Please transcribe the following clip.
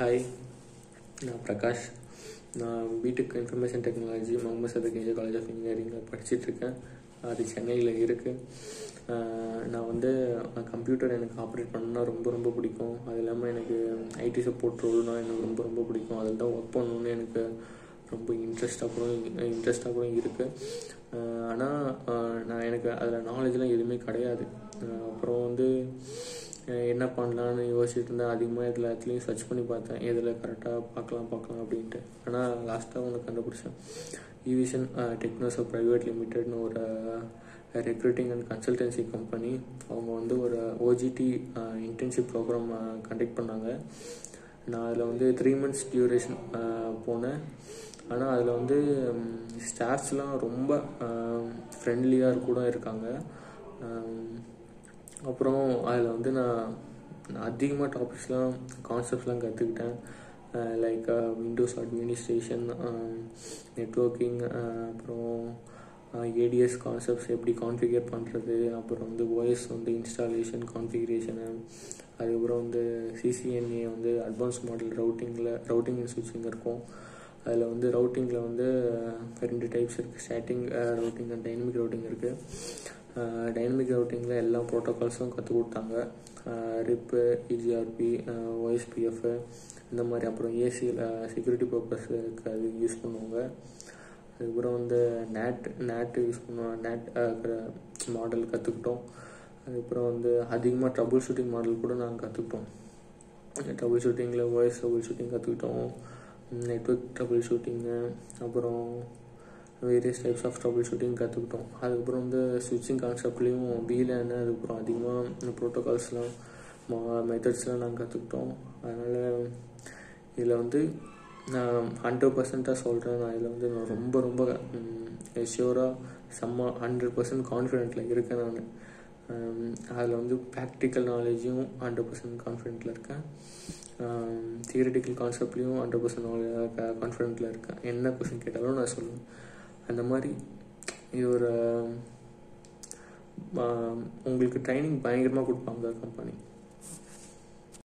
hi நான் பிரகாஷ் நான் BTech information technology Mohamed Sathak AJ college of இன்ஜினியரிங்கில் படிச்சிட்ருக்கேன் அது சென்னையில் இருக்குது நான் வந்து கம்ப்யூட்டர் எனக்கு ஆப்ரேட் பண்ணணும்னா ரொம்ப ரொம்ப பிடிக்கும் அது இல்லாமல் எனக்கு ஐடி சப்போர்ட் ரோல்னால் எனக்கு ரொம்ப ரொம்ப பிடிக்கும் அதில் தான் ஒர்க் பண்ணணுன்னு எனக்கு ரொம்ப இன்ட்ரெஸ்டாக கூட இன்ட்ரெஸ்டாக கூட இருக்குது ஆனால் நான் எனக்கு அதில் நாலேஜ்லாம் எதுவுமே கிடையாது அப்புறம் வந்து என்ன பண்ணலான்னு யோசிச்சுட்டு இருந்தேன் அதிகமாக இதில் எல்லாத்துலேயும் சர்ச் பண்ணி பார்த்தேன் இதில் கரெக்டாக பார்க்கலாம் பார்க்கலாம் அப்படின்ட்டு ஆனால் லாஸ்ட்டாக ஒன்று கண்டுபிடிச்சேன் ஈவிஷன் டெக்னோஸோ ப்ரைவேட் லிமிடெட்னு ஒரு ரெக்ரூட்டிங் அண்ட் கன்சல்டன்சி கம்பெனி அவங்க வந்து ஒரு ஓஜிடி இன்டர்ன்ஷிப் ப்ரோக்ராம் கண்டக்ட் பண்ணாங்க நான் அதில் வந்து த்ரீ மந்த்ஸ் டியூரேஷன் போனேன் ஆனால் அதில் வந்து ஸ்டாஃப்ஸ்லாம் ரொம்ப ஃப்ரெண்ட்லியாக கூட இருக்காங்க அப்புறம் அதில் வந்து நான் அதிகமாக டாபிக்ஸ்லாம் கான்செப்ட்ஸ்லாம் கற்றுக்கிட்டேன் லைக் விண்டோஸ் அட்மினிஸ்ட்ரேஷன் நெட்ஒர்க்கிங் அப்புறம் ஏடிஎஸ் கான்செப்ட்ஸ் எப்படி கான்ஃபிகர் பண்ணுறது அப்புறம் வந்து ஓஎஸ் வந்து இன்ஸ்டாலேஷன் கான்ஃபிகரேஷனு அதுக்கப்புறம் வந்து சிசிஎன்ஏ வந்து அட்வான்ஸ் மாடல் ரவுட்டிங்கில் ரவுட்டிங் அண்ட் ஸ்விட்சிங் இருக்கும் அதில் வந்து ரவுட்டிங்கில் வந்து ரெண்டு டைப்ஸ் இருக்குது static routing and dynamic routing இருக்குது டைனமிக் ரவுட்டிங்கில் எல்லா ப்ரோட்டோகால்ஸும் கற்றுக் கொடுத்தாங்க ரிப்பு இஜிஆர்பி ஒய்எஸ்பிஎஃப் இந்த மாதிரி அப்புறம் ஏசியில் செக்யூரிட்டி பர்பஸ்க்கு அது யூஸ் பண்ணுவாங்க அதுக்கப்புறம் வந்து நேட் நேட் யூஸ் பண்ணுவோம் நேட் மாடல் கற்றுக்கிட்டோம் அதுக்கப்புறம் வந்து அதிகமாக ட்ரபுள் ஷூட்டிங் மாடல் கூட நாங்கள் கற்றுக்கிட்டோம் ட்ரபுள் ஷூட்டிங்கில் வாய்ஸ் ட்ரபுள் ஷூட்டிங் கற்றுக்கிட்டோம் நெட்ஒர்க் ட்ரபுள் ஷூட்டிங்கு அப்புறம் various types of troubleshooting கற்றுக்கிட்டோம் அதுக்கப்புறம் வந்து ஸ்விட்சிங் கான்செப்ட்லேயும் வீலன்னு அதுக்கப்புறம் அதிகமாக ப்ரோட்டோகால்ஸ்லாம் மெத்தட்ஸ்லாம் நாங்கள் கற்றுக்கிட்டோம் அதனால் இதில் வந்து நான் ஹண்ட்ரட் பர்சண்ட்டாக சொல்கிறேன் நான் இதில் வந்து நான் ரொம்ப ரொம்ப ஷியூராக செம்ம ஹண்ட்ரட் பர்சன்ட் கான்ஃபிடென்ட்டில் இருக்கேன் நான் அதில் வந்து ப்ராக்டிக்கல் நாலேஜும் ஹண்ட்ரட் பர்சன்ட் கான்ஃபிடென்ட்டில் இருக்கேன் தியரிட்டிக்கல் கான்செப்ட்லேயும் ஹண்ட்ரட் பர்சன்ட் கான்ஃபிடென்ட்டில் இருக்கேன் என்ன கொஸ்டின் கேட்டாலும் நான் சொல்லுவேன் அந்த மாதிரி இது ஒரு உங்களுக்கு ட்ரைனிங் பயங்கரமாக கொடுப்பாங்க கம்பெனி